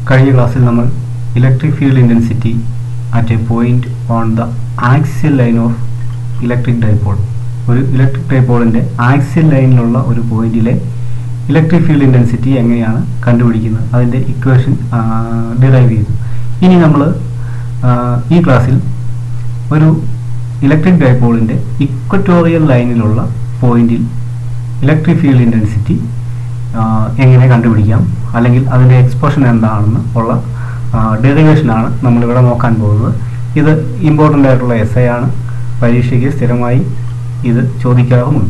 കഴിഞ്ഞ ക്ലാസ്സിൽ നമ്മൾ electric field intensity at a point on the axial line of electric dipole ഒരു electric ഡൈപോളിൻ്റെ ആക്സിയൽ ലൈനിലുള്ള ഒരു പോയിന്റിലെ ഇലക്ട്രിക് ഫീൽഡ് ഇൻറ്റൻസിറ്റി എങ്ങനെയാണ് കണ്ടുപിടിക്കുന്നത് അതിൻ്റെ ഇക്വേഷൻ ഡിറൈവ് ചെയ്തു ഇനി നമ്മൾ ഈ ക്ലാസ്സിൽ ഒരു ഇലക്ട്രിക് ഡൈപോളിൻ്റെ ഇക്വറ്റോറിയൽ ലൈനിലുള്ള പോയിന്റിൽ ഇലക്ട്രിക് ഫീൽഡ് ഇൻറ്റൻസിറ്റി എങ്ങനെ കണ്ടുപിടിക്കാം അല്ലെങ്കിൽ അതിൻ്റെ എക്സ്പ്രഷൻ എന്താണെന്ന് ഉള്ള ഡെറിവേഷനാണ് നമ്മളിവിടെ നോക്കാൻ പോകുന്നത് ഇത് ഇമ്പോർട്ടൻ്റ് ആയിട്ടുള്ള എസ് ആണ് പരീക്ഷയ്ക്ക് സ്ഥിരമായി ഇത് ചോദിക്കാറുമുണ്ട്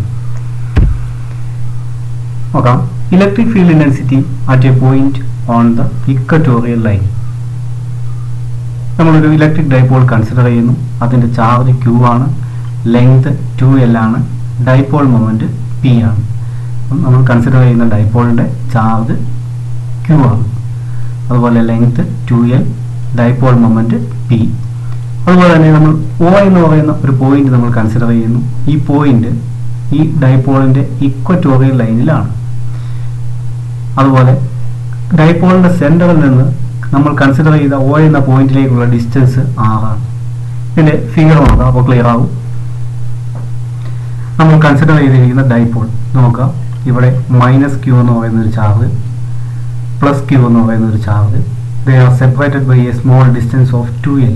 നോക്കാം electric field intensity at a point on the equatorial line നമ്മളൊരു ഇലക്ട്രിക് ഡൈപോൾ കൺസിഡർ ചെയ്യുന്നു അതിൻ്റെ ചാർജ് ക്യൂ ആണ് ലെങ്ത് ടു എൽ ആണ് ഡൈപോൾ മൊമെൻറ്റ് പി ആണ് അപ്പം നമ്മൾ കൺസിഡർ ചെയ്യുന്ന ഡൈപോളിൻ്റെ ചാർജ് ക്യൂ ആണ് അതുപോലെ length two L dipole moment P അതുപോലെ തന്നെ നമ്മൾ ഒ എന്ന് പറയുന്ന ഒരു പോയിന്റ് നമ്മൾ കൺസിഡർ ചെയ്യുന്നു ഈ പോയിന്റ് ഈ ഡൈപോളിൻ്റെ ഇക്വറ്റോറിയൽ ലൈനിലാണ് അതുപോലെ ഡൈപോളിൻ്റെ സെൻറ്ററിൽ നിന്ന് നമ്മൾ കൺസിഡർ ചെയ്ത ഒ എന്ന പോയിന്റിലേക്കുള്ള ഡിസ്റ്റൻസ് ആറാണ് ഇതിൻ്റെ ഫിഗർ നോക്കാം അപ്പോൾ ക്ലിയർ ആവും നമ്മൾ കൺസിഡർ ചെയ്തിരിക്കുന്ന ഡൈപോൾ നോക്കുക ഇവിടെ മൈനസ് ക്യൂ എന്ന് പറയുന്ന ഒരു ചാർജ് പ്ലസ് ക്യൂ എന്ന് പറയുന്ന ഒരു charge they are separated by a small distance of two L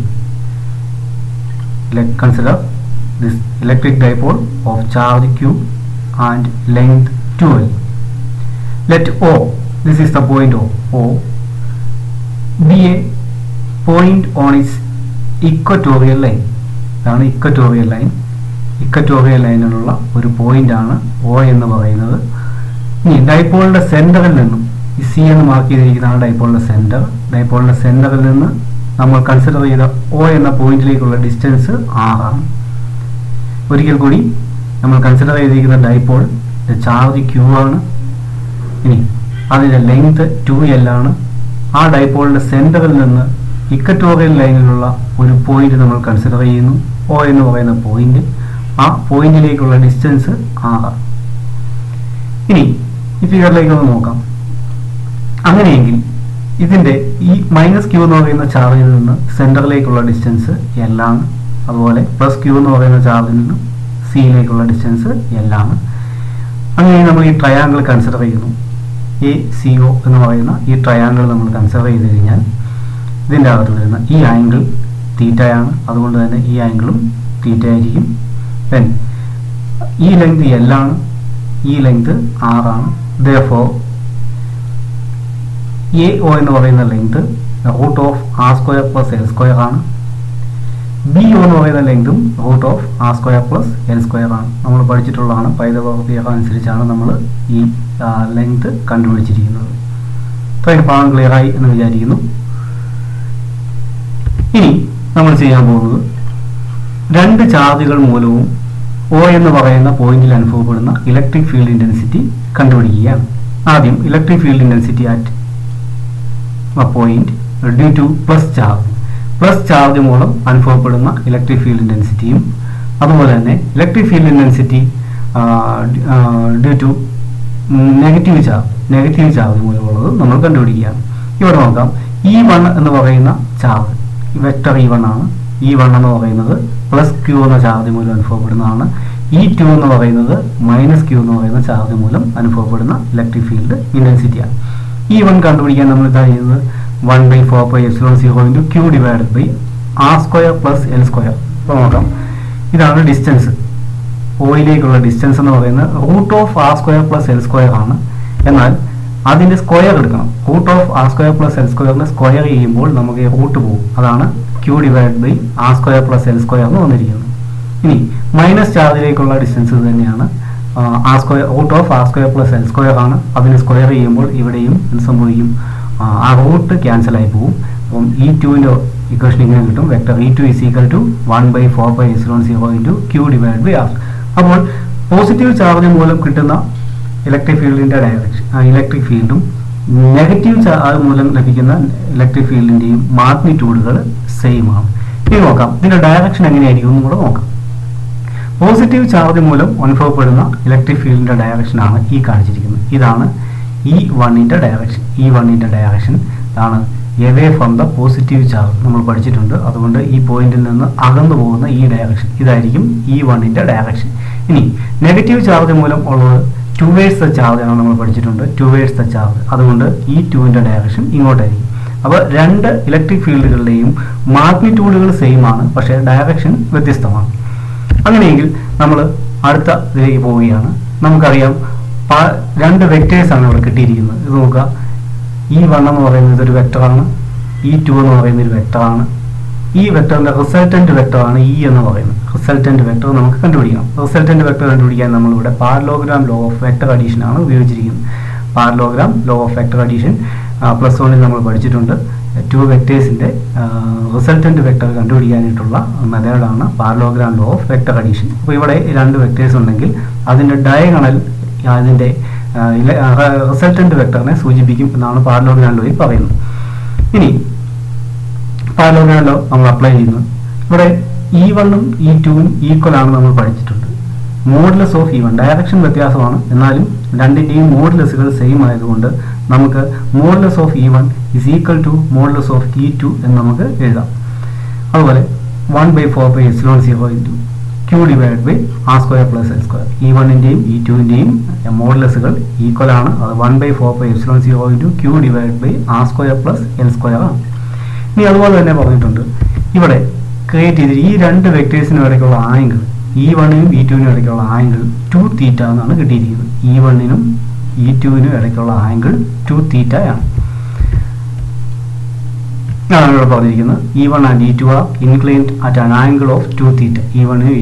consider this electric dipole of charge Q and length two L let O this is the point O O B A point on its equatorial line ഇതാണ് equatorial line equatorial ലൈനിലുള്ള ഒരു point ആണ് O എന്ന് പറയുന്നത് ഇനി ഡൈപോളിന്റെ സെന്ററിൽ നിന്നും ഈ സി എന്ന് മാർക്ക് ചെയ്തിരിക്കുന്നതാണ് ഡൈപോളിന്റെ സെന്റർ ഡൈപോളിന്റെ സെന്ററിൽ നിന്ന് നമ്മൾ കൺസിഡർ ചെയ്ത ഒ എന്ന പോയിന്റിലേക്കുള്ള ഡിസ്റ്റൻസ് ആറാണ് ഒരിക്കൽ കൂടി നമ്മൾ കൺസിഡർ ചെയ്തിരിക്കുന്ന ഡൈപോൾ ചാർജ് ക്യൂ ആണ് ഇനി അതിൻ്റെ ലെങ്ത് ടു എൽ ആണ് ആ ഡൈപോളിന്റെ സെന്ററിൽ നിന്ന് ഇക്കറ്റോറിയൽ ലൈനിലുള്ള ഒരു പോയിന്റ് നമ്മൾ കൺസിഡർ ചെയ്യുന്നു ഒ എന്ന് പറയുന്ന പോയിന്റ് ആ പോയിന്റിലേക്കുള്ള ഡിസ്റ്റൻസ് ആറാണ് ഇനി ഈ ഫിഗറിലേക്ക് ഒന്ന് നോക്കാം അങ്ങനെയെങ്കിൽ ഇതിൻ്റെ ഈ മൈനസ് ക്യൂ എന്ന് പറയുന്ന ചാർജിൽ നിന്ന് സെൻറ്ററിലേക്കുള്ള ഡിസ്റ്റൻസ് എല്ലാണ് അതുപോലെ പ്ലസ് ക്യൂ എന്ന് പറയുന്ന ചാർജിൽ നിന്ന് സിയിലേക്കുള്ള ഡിസ്റ്റൻസ് എല്ലാണ് അങ്ങനെ നമ്മൾ ഈ ട്രയാങ്കിൾ കൺസിഡർ ചെയ്യുന്നു എ സി ഒ എന്ന് പറയുന്ന ഈ ട്രയാങ്കിൾ നമ്മൾ കൺസിഡർ ചെയ്ത് കഴിഞ്ഞാൽ ഇതിൻ്റെ അകത്ത് വരുന്ന ഈ ആംഗിൾ തീറ്റയാണ് അതുകൊണ്ട് തന്നെ ഈ ആംഗിളും തീറ്റ ആയിരിക്കും ദെൻ ഈ ലെങ്ത് എല്ലാണ് ഈ ലെങ്ത് ആറാണ് ദോ എ ഒ എന്ന് പറയുന്ന length root of R square plus L square ആണ് ബി ഒ എന്ന് പറയുന്ന ലെങ്തും root of R square plus L square ആണ് നമ്മൾ പഠിച്ചിട്ടുള്ളതാണ് പൈതവ്യവ അനുസരിച്ചാണ് നമ്മൾ ഈ ലെങ്ത് കണ്ടുപിടിച്ചിരിക്കുന്നത് ഇത്രയും ഭാഗം ക്ലിയർ ആയി എന്ന് വിചാരിക്കുന്നു ഇനി നമ്മൾ ചെയ്യാൻ പോകുന്നത് രണ്ട് ചാർജുകൾ മൂലവും ഒ എന്ന് പറയുന്ന പോയിന്റിൽ അനുഭവപ്പെടുന്ന ഇലക്ട്രിക് ഫീൽഡ് ഇൻറ്റൻസിറ്റി കണ്ടുപിടിക്കുകയാണ് ആദ്യം electric field intensity at point due to plus charge plus charge മൂലം അനുഭവപ്പെടുന്ന ഇലക്ട്രിക് ഫീൽഡ് ഇൻറ്റൻസിറ്റിയും അതുപോലെ തന്നെ electric field intensity due to negative charge negative charge മൂലമുള്ളത് നമ്മൾ കണ്ടുപിടിക്കുകയാണ് ഇവിടെ നോക്കാം ഇ വൺ എന്ന് പറയുന്ന ചാർജ് വെക്ടർ ഇ വൺ ആണ് ഇ വൺ എന്ന് പറയുന്നത് പ്ലസ് ക്യൂ എന്ന ചാർജ് മൂലം അനുഭവപ്പെടുന്നതാണ് ഇ ടു എന്ന് പറയുന്നത് മൈനസ് ക്യൂ എന്ന് പറയുന്ന ചാർജ് മൂലം അനുഭവപ്പെടുന്ന ഇലക്ട്രിക് ഫീൽഡ് ഇൻറ്റൻസിറ്റിയാണ് ഇ വൺ കണ്ടുപിടിക്കാൻ നമ്മൾ എന്താ ചെയ്യുന്നത് one by four by epsilon zero into Q divided by R square plus L square അപ്പോൾ നോക്കാം ഇതാണ് ഡിസ്റ്റൻസ് ഓയിലേക്കുള്ള ഡിസ്റ്റൻസ് എന്ന് പറയുന്നത് root of R square plus L square ആണ് എന്നാൽ അതിൻ്റെ സ്ക്വയർ എടുക്കണം root of R square plus L സ്ക്വയറിന് സ്ക്വയർ ചെയ്യുമ്പോൾ നമുക്ക് റൂട്ട് പോകും അതാണ് Q divide by R square plus L square എന്ന് വന്നിരിക്കുന്നത് ഇനി മൈനസ് ചാർജിലേക്കുള്ള ഡിസ്റ്റൻസ് തന്നെയാണ് R square root of R square plus L square ആണ് അതിന് സ്ക്വയർ ചെയ്യുമ്പോൾ ഇവിടെയും എന്ത് സംഭവിക്കും ആ റൂട്ട് ക്യാൻസൽ ആയി പോകും അപ്പം ഇ ടുവിൻ്റെ ഇക്വേഷൻ ഇങ്ങനെ കിട്ടും vector E two is equal to one by four by epsilon zero into Q divide by R അപ്പോൾ പോസിറ്റീവ് ചാർജ് മൂലം കിട്ടുന്ന ഇലക്ട്രിക് ഫീൽഡിൻ്റെ ഡയറക്ഷൻ ഇലക്ട്രിക് ഫീൽഡും നെഗറ്റീവ് ചാർജ് മൂലം ലഭിക്കുന്ന ഇലക്ട്രിക് ഫീൽഡിൻ്റെയും മാഗ്നിറ്റ്യൂഡുകൾ സെയിം ആണ് ഇനി നോക്കാം ഇതിൻ്റെ ഡയറക്ഷൻ എങ്ങനെയായിരിക്കും എന്നും കൂടെ നോക്കാം പോസിറ്റീവ് ചാർജ് മൂലം അനുഭവപ്പെടുന്ന ഇലക്ട്രിക് ഫീൽഡിൻ്റെ ഡയറക്ഷനാണ് ഈ കാണിച്ചിരിക്കുന്നത് ഇതാണ് ഇ വണ്ണിൻ്റെ ഡയറക്ഷൻ ഇ വണ്ണിൻ്റെ ഡയറക്ഷൻ ഇതാണ് away from the positive charge നമ്മൾ പഠിച്ചിട്ടുണ്ട് അതുകൊണ്ട് ഈ പോയിന്റിൽ നിന്ന് അകന്നു പോകുന്ന ഈ ഡയറക്ഷൻ ഇതായിരിക്കും ഈ വണ്ണിന്റെ ഡയറക്ഷൻ ഇനി നെഗറ്റീവ് ചാർജ് മൂലം ഉള്ളത് ടുവേഴ്സ് ദ ചാർജ് ആണ് നമ്മൾ പഠിച്ചിട്ടുണ്ട് ടുവേഴ്സ് ദ ചാർജ് അതുകൊണ്ട് ഈ ടുവിന്റെ ഡയറക്ഷൻ ഇങ്ങോട്ടായിരിക്കും അപ്പോൾ രണ്ട് ഇലക്ട്രിക് ഫീൽഡുകളുടെയും മാഗ്നിറ്റ്യൂഡുകൾ സെയിം ആണ് പക്ഷേ ഡയറക്ഷൻ വ്യത്യസ്തമാണ് അങ്ങനെയെങ്കിൽ നമ്മൾ അടുത്ത ഇതിലേക്ക് പോവുകയാണ് നമുക്കറിയാം പ- രണ്ട് വെക്ടേഴ്സ് ആണ് ഇവിടെ കിട്ടിയിരിക്കുന്നത് ഇത് നോക്കുക ഈ വൺ എന്ന് പറയുന്നത് ഒരു വെക്ടറാണ് ഈ ടു എന്ന് പറയുന്നത് ഒരു വെക്ടറാണ് ഈ വെക്ടറിന്റെ റിസൾട്ടന്റ് വെക്ടറാണ് ഇ എന്ന് പറയുന്നത് റിസൾട്ടന്റ് വെക്ടർ നമുക്ക് കണ്ടുപിടിക്കണം റിസൾട്ടന്റ് വെക്ടർ കണ്ടുപിടിക്കാൻ നമ്മളിവിടെ parallelogram law of vector addition ആണ് ഉപയോഗിച്ചിരിക്കുന്നത് parallelogram law of vector addition plus വണ്ണിൽ നമ്മൾ പഠിച്ചിട്ടുണ്ട് ടു വെക്ടേഴ്സിന്റെ റിസൾട്ടന്റ് വെക്ടർ കണ്ടുപിടിക്കാനായിട്ടുള്ള മെത്തേഡാണ് parallelogram law of vector addition അപ്പോൾ ഇവിടെ രണ്ട് വെക്ടേഴ്സ് ഉണ്ടെങ്കിൽ അതിന്റെ ഡയഗണൽ അതിന്റെ റിസൾട്ടന്റ് വെക്ടറിനെ സൂചിപ്പിക്കും എന്നാണ് പാരലോഗ്രാം ലോയിൽ പറയുന്നത് ഇനി പാരലോഗ്രാം ലോ നമ്മൾ അപ്ലൈ ചെയ്യുന്നു ഇവിടെ ഇ വണ്ണും ഇ ടുവും ഈക്വൽ ആണെന്ന് നമ്മൾ പഠിച്ചിട്ടുണ്ട് modulus of E one direction വ്യത്യാസമാണ് എന്നാലും രണ്ടിൻ്റെയും മോഡുലസുകൾ സെയിം ആയതുകൊണ്ട് നമുക്ക് modulus of E one is equal to modulus of E two എന്ന് നമുക്ക് എഴുതാം അതുപോലെ one by four by epsilon zero into Q divide by R square plus L square E വണ്ണിൻ്റെയും ഇ ടുവിൻ്റെയും മോഡുലസുകൾ ഈക്വൽ ആണ് അത് one by four by epsilon zero into Q divide by R square plus L square ആണ് ഇനി അതുപോലെ തന്നെ പറഞ്ഞിട്ടുണ്ട് ഇവിടെ ക്രിയേറ്റ് ചെയ്തിട്ട് ഈ രണ്ട് വെക്ടേഴ്സിനും ഇടയ്ക്കുള്ള ആംഗിൾ ഇ വണ്ണിനും ഇ ടുവിനും ഇടയ്ക്കുള്ള ആംഗിൾ ടു തീറ്റ എന്നാണ് കിട്ടിയിരിക്കുന്നത് ഇ വണ്ണിനും ഇ ടുവിനും ഇടയ്ക്കുള്ള ആംഗിൾ ടു തീറ്റ ആണ് ആണ് ഇവിടെ പറഞ്ഞിരിക്കുന്നത് E one and E two are inclined at an angle of two theta E വണ്ണിനും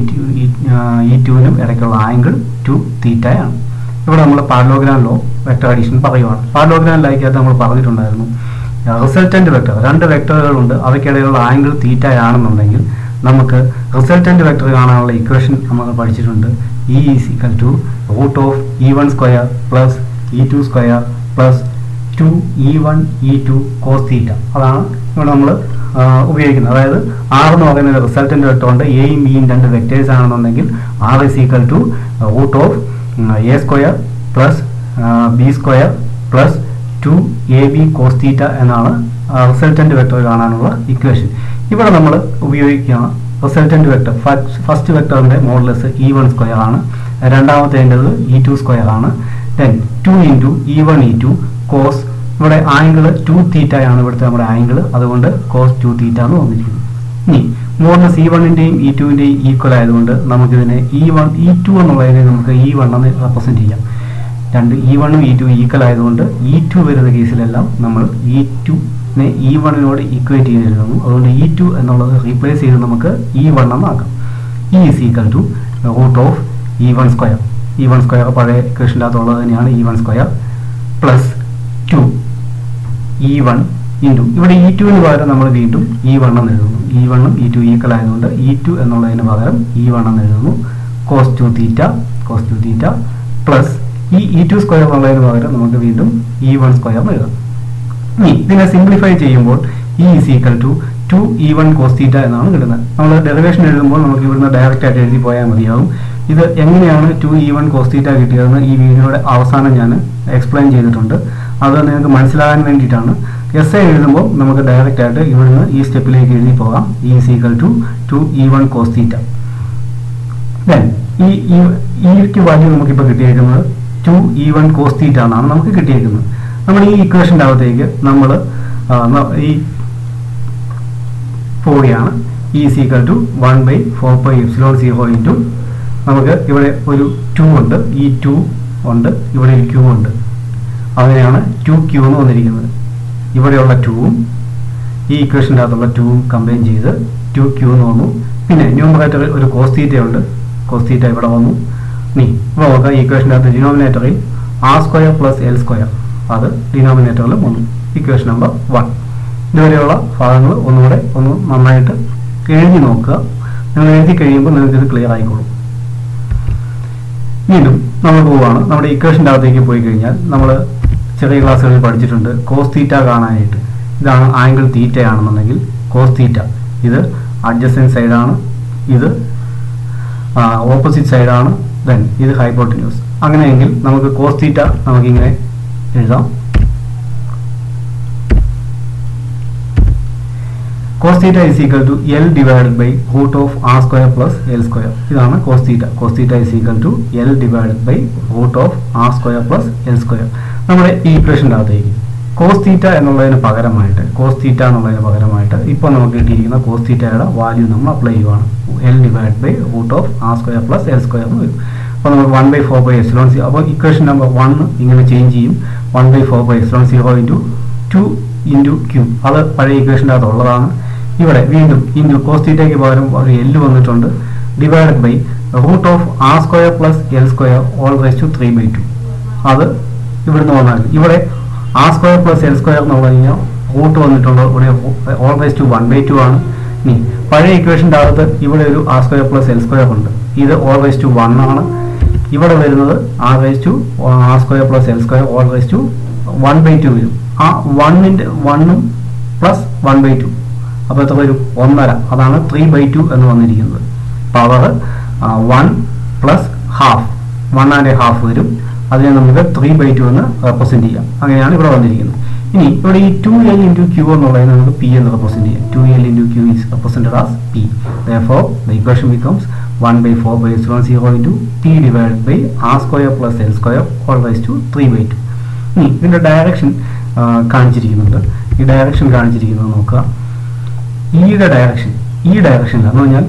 ഇ ടുവിനും ഇടയ്ക്കുള്ള ആംഗിൾ ടു തീറ്റ ആണ് ഇവിടെ നമ്മൾ പാർലോഗ്രാം ലോ വെക്ടർ അഡീഷൻ പറയുവാണ് പാർലോഗ്രാം ലൈക്കകത്ത് നമ്മൾ പറഞ്ഞിട്ടുണ്ടായിരുന്നു റിസൾട്ടന്റ് വെക്ടർ രണ്ട് വെക്ടറുകളുണ്ട് അവയ്ക്കിടയിലുള്ള ആംഗിൾ തീറ്റ ആണെന്നുണ്ടെങ്കിൽ നമുക്ക് റിസൾട്ടന്റ് വെക്ടർ കാണാനുള്ള ഇക്വേഷൻ നമ്മൾ പഠിച്ചിട്ടുണ്ട് E is equal to root of E one square plus E two square plus two E one E two cos theta അതാണ് ഇവിടെ നമ്മൾ ഉപയോഗിക്കുന്നത് അതായത് ആർ എന്ന് പറയുന്ന ഒരു റിസൾട്ടന്റ് വെക്ടർ ഉണ്ട് എയും ബിയും രണ്ട് വെക്ടേഴ്സ് ആണെന്നുണ്ടെങ്കിൽ R is equal to root of A square plus B square plus two A B cos theta എന്നാണ് റിസൾട്ടന്റ് വെക്ടർ കാണാനുള്ള ഇക്വേഷൻ ഇവിടെ നമ്മൾ ഉപയോഗിക്കുകയാണ് റിസൾട്ടന്റ് വെക്ടർ ഫസ്റ്റ് വെക്ടറിന്റെ മോഡലസ് ഇ വൺ സ്ക്വയർ ആണ് രണ്ടാമത്തേണ്ടത് ഇ ടു സ്ക്വയർ ആണ് then two into E one E two cos ഇവിടെ ആംഗിൾ ടു തീറ്റ ആണ് ഇവിടുത്തെ നമ്മുടെ ആംഗിൾ അതുകൊണ്ട് കോസ് ടു തീറ്റ എന്ന് വന്നിരിക്കുന്നു ഇനി മോഡലസ് ഇ വണ്ണിന്റെയും ഇ ടുവിന്റെയും ഈക്വൽ ആയതുകൊണ്ട് നമുക്കിതിനെ ഇ വൺ ഇ ടു എന്നുള്ളതിനെ നമുക്ക് ഇ വൺ എന്ന് റെപ്രസെന്റ് ചെയ്യാം രണ്ട് ഇ വണ്ണും ഇ ടു ഈക്വൽ ആയതുകൊണ്ട് ഇ ടു വരുന്ന കേസിലെല്ലാം നമ്മൾ ഇ ടുനെ ഇ വണ്ണിനോട് ഈക്വേറ്റ് ചെയ്ത് എഴുതുന്നു അതുകൊണ്ട് ഇ ടു എന്നുള്ളത് റീപ്ലേസ് ചെയ്ത് നമുക്ക് ഇ വൺ എന്നാക്കാം E is equal to root of E one square E one square പഴയ ഇക്വേഷൻ്റെ അകത്തുള്ളത് തന്നെയാണ് E one square plus two E one into ഇവിടെ ഇ ടുവിന് പകരം നമ്മൾ വീണ്ടും ഇ വൺ എന്ന് എഴുതുന്നു ഇ വണ്ണും ഇ ടു ഈക്വൽ ആയതുകൊണ്ട് ഇ ടു എന്നുള്ളതിന് പകരം ഇ വൺ എന്ന് എഴുതുന്നു cos two theta cos two theta plus ഈ ഇ ടു സ്ക്വയർ എന്നുള്ളതിന് പകരം നമുക്ക് വീണ്ടും ഇ വൺ സ്ക്വയർ എന്ന് എഴുതാം ഇനി ഇതിനെ സിംപ്ലിഫൈ ചെയ്യുമ്പോൾ E is equal to two E one cos theta എന്നാണ് കിട്ടുന്നത് നമ്മൾ ഡെറിവേഷൻ എഴുതുമ്പോൾ നമുക്ക് ഇവിടുന്ന് ഡയറക്റ്റ് ആയിട്ട് എഴുതി പോയാൽ മതിയാവും ഇത് എങ്ങനെയാണ് two E one cos theta കിട്ടിയതെന്ന് ഈ വീഡിയോയുടെ അവസാനം ഞാൻ എക്സ്പ്ലെയിൻ ചെയ്തിട്ടുണ്ട് അത് നിങ്ങൾക്ക് മനസ്സിലാകാൻ വേണ്ടിയിട്ടാണ് എസ് എ എഴുതുമ്പോൾ നമുക്ക് ഡയറക്റ്റ് ആയിട്ട് ഇവിടുന്ന് ഈ സ്റ്റെപ്പിലേക്ക് എഴുതി പോകാം E is equal to two E one cos theta then ഈ ഈക്ക് വാല്യൂ നമുക്കിപ്പോൾ കിട്ടിയേക്കുന്നത് two E one cos theta എന്നാണ് നമുക്ക് കിട്ടിയേക്കുന്നത് നമ്മൾ ഈ ഇക്വേഷൻ്റെ അകത്തേക്ക് നമ്മൾ ഈ പോവുകയാണ് E is equal to one by four by epsilon zero into നമുക്ക് ഇവിടെ ഒരു ടു ഉണ്ട് ഈ ടു ഉണ്ട് ഇവിടെ ഒരു ക്യൂ ഉണ്ട് അങ്ങനെയാണ് ടു ക്യൂ എന്ന് വന്നിരിക്കുന്നത് ഇവിടെയുള്ള ടൂവും ഈ ഇക്വേഷൻ്റെ അകത്തുള്ള ടൂവും കമ്പൈൻ ചെയ്ത് ടു ക്യൂ എന്ന് വന്നു പിന്നെ ന്യൂമറേറ്ററിൽ ഒരു കോസ് ഉണ്ട് കോസ് ഇവിടെ വന്നു ഇനി ഇപ്പോൾ നോക്കാം ഈ ഇക്വേഷൻ്റെ അകത്ത് ഡിനോമിനേറ്ററിൽ R square plus L square അത് ഡിനോമിനേറ്ററിൽ വന്നു ഇക്വേഷൻ നമ്പർ വൺ ഇതുവരെയുള്ള ഭാഗങ്ങൾ ഒന്നുകൂടെ ഒന്ന് നന്നായിട്ട് എഴുതി നോക്കുക നിങ്ങൾ എഴുതി കഴിയുമ്പോൾ നിങ്ങൾക്ക് ഇത് ക്ലിയർ ആയിക്കോളും വീണ്ടും നമ്മൾ പോവുകയാണ് നമ്മുടെ ഇക്വേഷൻ്റെ അകത്തേക്ക് പോയി കഴിഞ്ഞാൽ നമ്മൾ ചെറിയ ക്ലാസ്സുകളിൽ പഠിച്ചിട്ടുണ്ട് കോസ് തീറ്റ കാണാനായിട്ട് ഇതാണ് ആംഗിൾ തീറ്റ ആണെന്നുണ്ടെങ്കിൽ കോസ് തീറ്റ ഇത് അഡ്ജസ്റ്റൻ സൈഡാണ് ഇത് ഓപ്പോസിറ്റ് സൈഡാണ് ദെൻ ഇത് ഹൈപ്പോട്ടിന്യൂസ് അങ്ങനെയെങ്കിൽ നമുക്ക് കോസ് തീറ്റ നമുക്കിങ്ങനെ എഴുതാം cos theta is equal to L divided by root of R square plus L square ഇതാണ് cos theta cos theta is equal to L divided by root of R square plus L square നമ്മുടെ ഈ ഇക്വേഷൻ്റെ അകത്തേക്ക് cos theta എന്നുള്ളതിന് പകരമായിട്ട് cos theta എന്നുള്ളതിന് പകരമായിട്ട് ഇപ്പോൾ നമുക്ക് കിട്ടിയിരിക്കുന്ന കോസ് തീറ്റയുടെ വാല്യൂ നമ്മൾ അപ്ലൈ ചെയ്യുവാണ് L divide by root of R square plus L square എന്ന് വരും അപ്പോൾ നമ്മൾ one by four by epsilon zero അപ്പോൾ ഇക്വേഷൻ നമ്പർ വൺ ഇങ്ങനെ ചേഞ്ച് ചെയ്യും one by four by epsilon zero into two into Q അത് പഴയ ഇക്വേഷൻ്റെ അകത്ത് ഉള്ളതാണ് ഇവിടെ വീണ്ടും ഇൻറ്റു കോസ് തീറ്റയ്ക്ക് പകരം ഒരു എൽ വന്നിട്ടുണ്ട് divided by root of R square plus L square all raise to three by two അത് ഇവിടുന്ന് വന്നാൽ ഇവിടെ R square plus L square എന്ന് പറഞ്ഞു കഴിഞ്ഞാൽ റൂട്ട് വന്നിട്ടുള്ളത് ഇവിടെ all raise to one by two ആണ് ഇനി പഴയ ഇക്വേഷൻ്റെ അകത്ത് ഇവിടെ ഒരു R square plus L square ഉണ്ട് ഇത് ഓൾ റേസ് ടു വൺ ആണ് ഇവിടെ വരുന്നത് R raise to R square plus L square all raise to one by two വരും ആ വണ്ണിൻ്റെ വണ്ണും പ്ലസ് വൺ ബൈ ടു അപ്പോൾ എത്ര വരും ഒന്നര അതാണ് ത്രീ ബൈ ടു എന്ന് വന്നിരിക്കുന്നത് power one plus half one and half വരും അതിനെ നമുക്ക് ത്രീ ബൈ ടു എന്ന് റെപ്രസെൻറ്റ് ചെയ്യാം അങ്ങനെയാണ് ഇവിടെ വന്നിരിക്കുന്നത് ഇനി ഇവിടെ ഈ ടു എൽ ഇൻറ്റു ക്യൂ എന്നുള്ളതിനെ നമുക്ക് പി എന്ന് റെപ്രസെൻറ്റ് ചെയ്യാം two L into Q is represented as P for the equation becomes one by four by zero zero into P divide by R square plus L square all rice to three by two ഇനി ഇതിൻ്റെ direction കാണിച്ചിരിക്കുന്നുണ്ട് ഈ direction കാണിച്ചിരിക്കുന്നത് നോക്കുക ഈയുടെ direction ഈ ഡയറക്ഷനിൽ എന്ന് പറഞ്ഞാൽ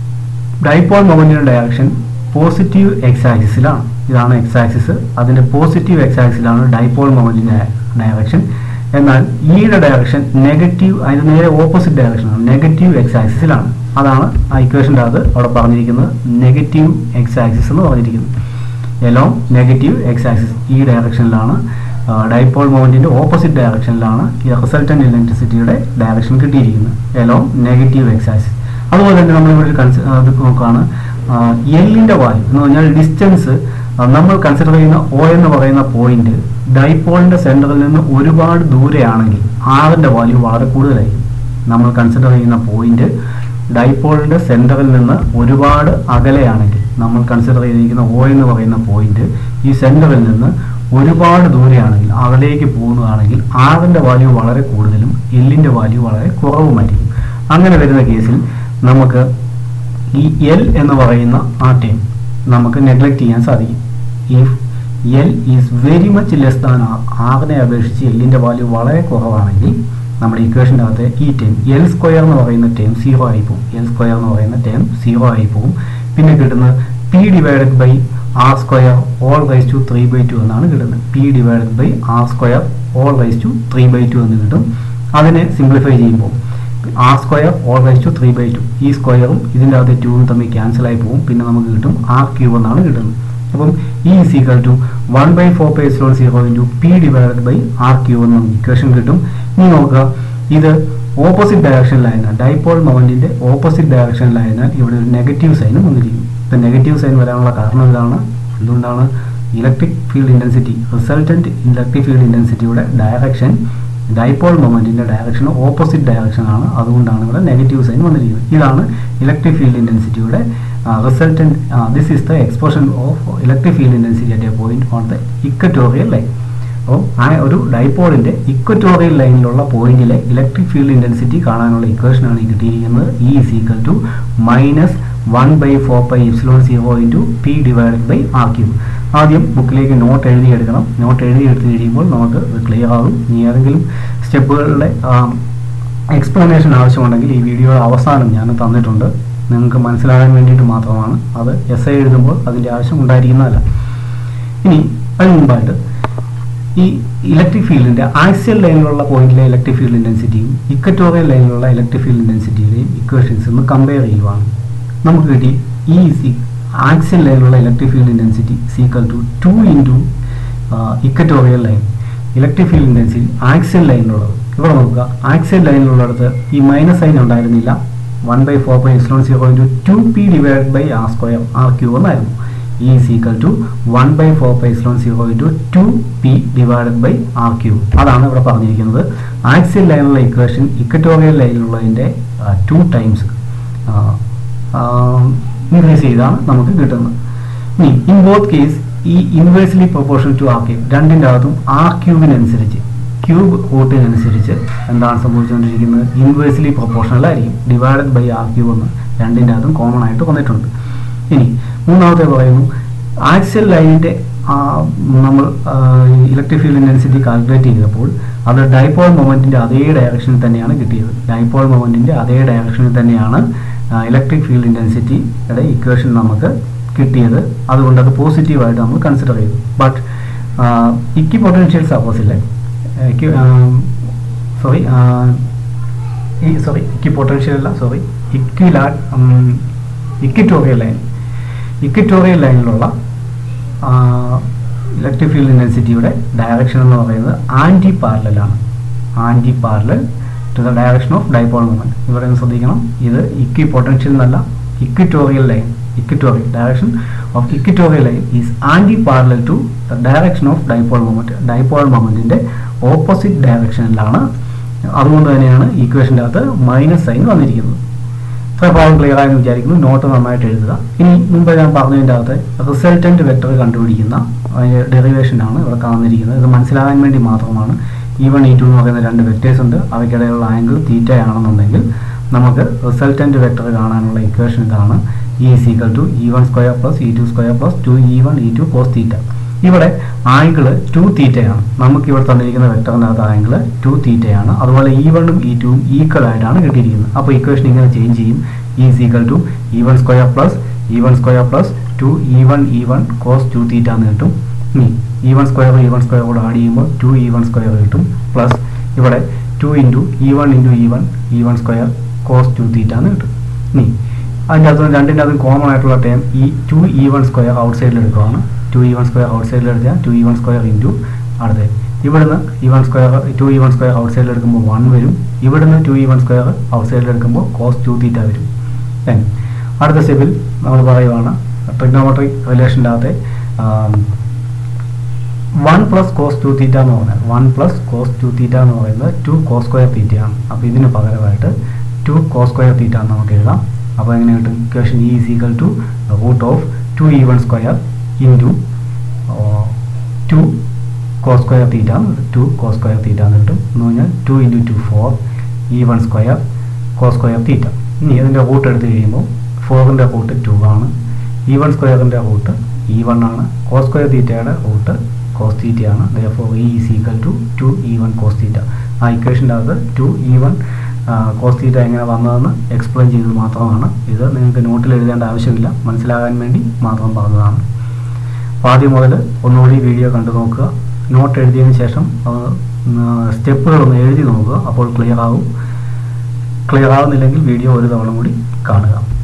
ഡൈപോൾ മൊമെന്റിന്റെ ഡയറക്ഷൻ പോസിറ്റീവ് എക്സ് ആക്സിസിലാണ് ഇതാണ് എക്സ് ആക്സിസ് അതിന്റെ പോസിറ്റീവ് എക്സ് ആക്സിലാണ് ഡൈപോൾ മൊമെന്റിന്റെ ഡയറക്ഷൻ എന്നാൽ ഈയുടെ ഡയറക്ഷൻ നെഗറ്റീവ് അതിന് നേരെ ഓപ്പോസിറ്റ് ഡയറക്ഷനാണ് നെഗറ്റീവ് എക്സ് ആക്സിസിലാണ് അതാണ് ആ ഇക്വേഷൻ്റെ അത് അവിടെ പറഞ്ഞിരിക്കുന്നത് നെഗറ്റീവ് എക്സ് ആക്സിസ് എന്ന് പറഞ്ഞിരിക്കുന്നത് എലോങ് നെഗറ്റീവ് എക്സ് ആക്സിസ് ഈ ഡയറക്ഷനിലാണ് ഡൈപോൾ മൊമെന്റിന്റെ ഓപ്പോസിറ്റ് ഡയറക്ഷനിലാണ് ഈ റിസൾട്ടന്റ് ഇലക്ട്രിസിറ്റിയുടെ ഡയറക്ഷൻ കിട്ടിയിരിക്കുന്നത് എലോങ് നെഗറ്റീവ് എക്സ് ആക്സിസ് അതുപോലെ തന്നെ നമ്മൾ ഇവിടെ കൺസി ഇത് നോക്കുകയാണ് എല്ലിന്റെ വാല്യൂ എന്ന് പറഞ്ഞാൽ ഡിസ്റ്റൻസ് നമ്മൾ കൺസിഡർ ചെയ്യുന്ന ഒ എന്ന് പറയുന്ന പോയിന്റ് ഡൈപോളിന്റെ സെന്ററിൽ നിന്ന് ഒരുപാട് ദൂരെയാണെങ്കിൽ ആറിന്റെ വാല്യൂ വളരെ കൂടുതലായിരിക്കും നമ്മൾ കൺസിഡർ ചെയ്യുന്ന പോയിന്റ് ഡൈപോളിന്റെ സെന്ററിൽ നിന്ന് ഒരുപാട് അകലെയാണെങ്കിൽ നമ്മൾ കൺസിഡർ ചെയ്തിരിക്കുന്ന ഒ എന്ന് പറയുന്ന പോയിന്റ് ഈ സെന്ററിൽ നിന്ന് ഒരുപാട് ദൂരെയാണെങ്കിൽ അകലേക്ക് പോകുന്നതാണെങ്കിൽ ആറിന്റെ വാല്യൂ വളരെ കൂടുതലും എല്ലിന്റെ വാല്യൂ വളരെ കുറവുമായിരിക്കും അങ്ങനെ വരുന്ന കേസിൽ നമുക്ക് ഈ എൽ എന്ന് പറയുന്ന ആ ടൈം നമുക്ക് നെഗ്ലക്ട് ചെയ്യാൻ സാധിക്കും if L is very much less than R ആറിനെ അപേക്ഷിച്ച് എല്ലിൻ്റെ വാല്യൂ വളരെ കുറവാണെങ്കിൽ നമ്മുടെ ഇക്വേഷൻ്റെ അകത്ത് ഈ ടൈം എൽ സ്ക്വയർ എന്ന് പറയുന്ന ടൈം സീറോ ആയി പോകും എൽ സ്ക്വയർ എന്ന് പറയുന്ന ടൈം സീറോ ആയി പോകും പിന്നെ കിട്ടുന്നത് P divided by R square all rice to three by two എന്നാണ് കിട്ടുന്നത് P divided by R square all rice to three by two എന്ന് കിട്ടും അതിനെ സിംപ്ലിഫൈ ചെയ്യുമ്പോൾ R square all rice to three by two ഈ സ്ക്വയറും ഇതിൻ്റെ അകത്ത് ടൂവും തമ്മിൽ ക്യാൻസൽ ആയി പോകും പിന്നെ നമുക്ക് കിട്ടും ആർ ക്യൂബ് എന്നാണ് കിട്ടുന്നത് അപ്പം E is equal to one by four by zero zero into P divided by R cube എന്ന് നമുക്ക് ഇക്വേഷൻ കിട്ടും ഇനി നോക്കുക ഇത് ഓപ്പോസിറ്റ് ഡയറക്ഷനിലായതിനാൽ ഡൈപോൾ മൊമെന്റിന്റെ ഓപ്പോസിറ്റ് ഡയറക്ഷനിലായതിനാൽ ഇവിടെ ഒരു നെഗറ്റീവ് സൈനും വന്നിരിക്കും ഇപ്പം നെഗറ്റീവ് സൈൻ വരാനുള്ള കാരണം ഇതാണ് എന്തുകൊണ്ടാണ് electric field intensity resultant electric field ഇൻറ്റൻസിറ്റിയുടെ ഡയറക്ഷൻ ഡൈപോൾ മൊമെന്റിന്റെ ഡയറക്ഷൻ ഓപ്പോസിറ്റ് ഡയറക്ഷൻ ആണ് അതുകൊണ്ടാണ് ഇവിടെ നെഗറ്റീവ് സൈൻ വന്നിരിക്കുന്നത് ഇതാണ് ഇലക്ട്രിക് ഫീൽഡ് ഇൻറ്റൻസിറ്റിയുടെ resultant this is the expression of electric field intensity at a point on the equatorial line അപ്പോൾ ആ ഒരു ഡൈപോളിന്റെ ഇക്വറ്റോറിയൽ ലൈനിലുള്ള പോയിന്റിലെ ഇലക്ട്രിക് ഫീൽഡ് ഇൻറ്റൻസിറ്റി കാണാനുള്ള ഇക്വേഷനാണ് ഈ കിട്ടിയിരിക്കുന്നത് E is equal to minus one by four by epsilon zero into P divided by R cube ആദ്യം ബുക്കിലേക്ക് നോട്ട് എഴുതിയെടുക്കണം നോട്ട് എഴുതിയെടുത്ത് കഴിയുമ്പോൾ നമുക്ക് ഇത് ക്ലിയർ ആകും ഇനി ഏതെങ്കിലും സ്റ്റെപ്പുകളുടെ എക്സ്പ്ലനേഷൻ ആവശ്യമുണ്ടെങ്കിൽ ഈ വീഡിയോയുടെ അവസാനം ഞാൻ തന്നിട്ടുണ്ട് നിങ്ങൾക്ക് മനസ്സിലാകാൻ വേണ്ടിയിട്ട് മാത്രമാണ് അത് എസ് ഐ എഴുതുമ്പോൾ അതിൻ്റെ ആവശ്യം ഉണ്ടായിരിക്കുന്നതല്ല ഇനി അതിന് മുമ്പായിട്ട് ഈ ഇലക്ട്രിക് ഫീൽഡിന്റെ ആക്സിയൽ ലൈനിലുള്ള പോയിന്റിലെ ഇലക്ട്രിക് ഫീൽഡ് ഇൻറ്റൻസിറ്റിയും ഇക്വറ്റോറിയൽ ലൈനിലുള്ള ഇലക്ട്രിക് ഫീൽഡ് ഇൻറ്റൻസിറ്റിയുടെയും ഇക്വേഷൻസ് ഒന്ന് കമ്പയർ ചെയ്യുവാണ് നമുക്ക് കിട്ടി ഈ സി ആക്സിയൽ ലൈനിലുള്ള electric field intensity is equal to two into equatorial line electric field intensity axial ലൈനിലുള്ളത് ഇവിടെ നോക്കുക ആക്സിയൽ ലൈനിലുള്ളിടത്ത് ഈ മൈനസ് സൈൻ ഉണ്ടായിരുന്നില്ല one by four by epsilon zero into two P divide by R square R cube എന്നായിരുന്നു E is equal to one by four by epsilon zero into two P divided by R cube അതാണ് ഇവിടെ പറഞ്ഞിരിക്കുന്നത് axial ലൈനിലുള്ള equation equatorial ലൈനിലുള്ളതിൻ്റെ two times increase ചെയ്താണ് നമുക്ക് കിട്ടുന്നത് ഇനി ഇൻ ബോത്ത് കേസ് ഈ inversely proportion to R cube രണ്ടിൻ്റെ അകത്തും ആർ ക്യൂബിനനുസരിച്ച് ക്യൂബ് റൂട്ടിനനുസരിച്ച് എന്താണ് സംഭവിച്ചുകൊണ്ടിരിക്കുന്നത് ഇൻവേഴ്സ്ലി പ്രൊപ്പോർഷണൽ ആയിരിക്കും ഡിവൈഡഡ് ബൈ ആർ ക്യൂബ് എന്ന് രണ്ടിൻ്റെ അതും കോമൺ ആയിട്ട് വന്നിട്ടുണ്ട് ഇനി മൂന്നാമത്തെ പറയുന്നു ആക്സിയൽ ലൈനിൻ്റെ നമ്മൾ ഇലക്ട്രിക് ഫീൽഡ് ഇൻറ്റൻസിറ്റി കാൽക്കുലേറ്റ് ചെയ്തപ്പോൾ അത് ഡൈപോൾ മൊമെൻറ്റിൻ്റെ അതേ ഡയറക്ഷനിൽ തന്നെയാണ് കിട്ടിയത് ഡൈപോൾ മൊമെൻറ്റിൻ്റെ അതേ ഡയറക്ഷനിൽ തന്നെയാണ് ഇലക്ട്രിക് ഫീൽഡ് ഇൻറ്റൻസിറ്റിയുടെ ഇക്വേഷൻ നമുക്ക് കിട്ടിയത് അതുകൊണ്ട് അത് പോസിറ്റീവായിട്ട് നമ്മൾ കൺസിഡർ ചെയ്തു ബട്ട് ഇക്വി പൊട്ടൻഷ്യൽസ് അപ്പോസിലെ സോറി ഈ സോറി ഇക്വി പൊട്ടൻഷ്യൽ അല്ല സോറി ഇക്വിലാ ഇക്വിറ്റോറിയൽ ലൈൻ ഇക്വിറ്റോറിയൽ ലൈനിലുള്ള ഇലക്ട്രിക് ഫീൽഡ് ഇൻറ്റൻസിറ്റിയുടെ ഡയറക്ഷൻ എന്ന് പറയുന്നത് ആൻറ്റി പാരലാണ് antiparallel to the direction of dipole movement ഇവിടെ ഒന്ന് ശ്രദ്ധിക്കണം ഇത് ഇക്വി പൊട്ടൻഷ്യൽ എന്നല്ല equatorial line equatorial direction of equatorial line is antiparallel to the direction of dipole movement dipole മൂവ്മെൻറ്റിൻ്റെ ഓപ്പോസിറ്റ് ഡയറക്ഷനിലാണ് അതുകൊണ്ട് തന്നെയാണ് ഈക്വേഷൻ്റെ അകത്ത് മൈനസ് സൈൻ വന്നിരിക്കുന്നത് ഇത്ര ഭാഗം ക്ലിയർ ആയെന്ന് വിചാരിക്കുന്നു നോട്ട് നന്നായിട്ട് എഴുതുക ഇനി മുമ്പ് ഞാൻ പറഞ്ഞതിൻ്റെ അകത്ത് റിസൾട്ടൻറ്റ് വെക്ടർ കണ്ടുപിടിക്കുന്ന അതിൻ്റെ ഡെറിവേഷനാണ് ഇവിടെ കാണുന്നിരിക്കുന്നത് ഇത് മനസ്സിലാകാൻ വേണ്ടി മാത്രമാണ് ഇ വൺ ഇ ടു എന്ന് പറയുന്ന രണ്ട് വെക്ടേഴ്സ് ഉണ്ട് അവയ്ക്കിടയിലുള്ള ആംഗിൾ തീറ്റ ആണെന്നുണ്ടെങ്കിൽ നമുക്ക് റിസൾട്ടൻറ്റ് വെക്ടർ കാണാനുള്ള ഇക്വേഷൻ ഇതാണ് E is equal to E one square plus E two square plus two E one E two cos theta ഇവിടെ ആംഗിൾ ടു തീറ്റയാണ് നമുക്ക് ഇവിടെ തന്നിരിക്കുന്ന വെക്ടറിൻ്റെ അകത്ത് ആംഗിൾ ടു തീറ്റയാണ് അതുപോലെ ഇ വണ്ണും ഇ ടുവും ഈക്വൽ ആയിട്ടാണ് കിട്ടിയിരിക്കുന്നത് അപ്പോൾ ഇക്വേഷൻ ഇങ്ങനെ ചേഞ്ച് ചെയ്യും E is equal to E one square plus E one square plus two E one E one cos two theta എന്ന് കിട്ടും ഇനി E one square E one square കൂടെ ആഡ് ചെയ്യുമ്പോൾ ടു ഇ വൺ സ്ക്വയർ കിട്ടും plus ഇവിടെ two into E one into E one E one square cos two theta എന്ന് കിട്ടും ഇനി അതിൻ്റെ അകത്ത് രണ്ടിൻ്റെ അതും കോമൺ ആയിട്ടുള്ള ടൈം ഈ two E one square out സൈഡിൽ എടുക്കുകയാണ് two E one square out സൈഡിൽ എടുത്താൽ two E one square into അടുത്ത് ഇവിടുന്ന് E one square two E one square out സൈഡിൽ എടുക്കുമ്പോൾ വൺ വരും ഇവിടുന്ന് two E one square out സൈഡിൽ എടുക്കുമ്പോൾ കോസ് ടു തീറ്റ വരും ദെൻ അടുത്ത സ്റ്റെപ്പിൽ നമ്മൾ പറയുവാണ് ട്രിഗ്നോമെട്രിക് റിലേഷൻ്റെ അകത്തെ one plus cos two theta എന്ന് പറഞ്ഞാൽ one plus cos two theta എന്ന് പറയുന്നത് ടു കോസ് സ്ക്വയർ തീറ്റയാണ് അപ്പോൾ ഇതിന് പകരമായിട്ട് ടു കോസ് സ്ക്വയർ തീറ്റ എന്ന് നമുക്ക് എഴുതാം അപ്പോൾ എങ്ങനെ കിട്ടും equation E is equal to root of two E one square into two cos square theta two cos square theta എന്ന് കിട്ടും എന്ന് പറഞ്ഞാൽ two into two four E one square cos square theta ഇനി ഇതിൻ്റെ റൂട്ട് എടുത്ത് കഴിയുമ്പോൾ ഫോറിൻ്റെ root two ആണ് ഇ വൺ സ്ക്വയറിൻ്റെ റൂട്ട് ഇ വൺ ആണ് കോസ് സ്ക്വയർ തീറ്റയുടെ റൂട്ട് കോസ് തീറ്റയാണ് therefore E is equal to two E one cos തീറ്റ ആ ഇക്വേഷൻ്റെ അകത്ത് two E one cos theta എങ്ങനെ വന്നതെന്ന് എക്സ്പ്ലെയിൻ ചെയ്തത് മാത്രമാണ് ഇത് നിങ്ങൾക്ക് നോട്ടിൽ എഴുതേണ്ട ആവശ്യമില്ല മനസ്സിലാകാൻ വേണ്ടി മാത്രം പറഞ്ഞതാണ് അപ്പോൾ ആദ്യം മുതൽ ഒന്നുകൂടി വീഡിയോ കണ്ടു നോക്കുക നോട്ട് എഴുതിയതിന് ശേഷം സ്റ്റെപ്പുകളൊന്ന് എഴുതി നോക്കുക അപ്പോൾ ക്ലിയർ ആവും ക്ലിയർ ആവുന്നില്ലെങ്കിൽ വീഡിയോ ഒരു തവണ കൂടി കാണുക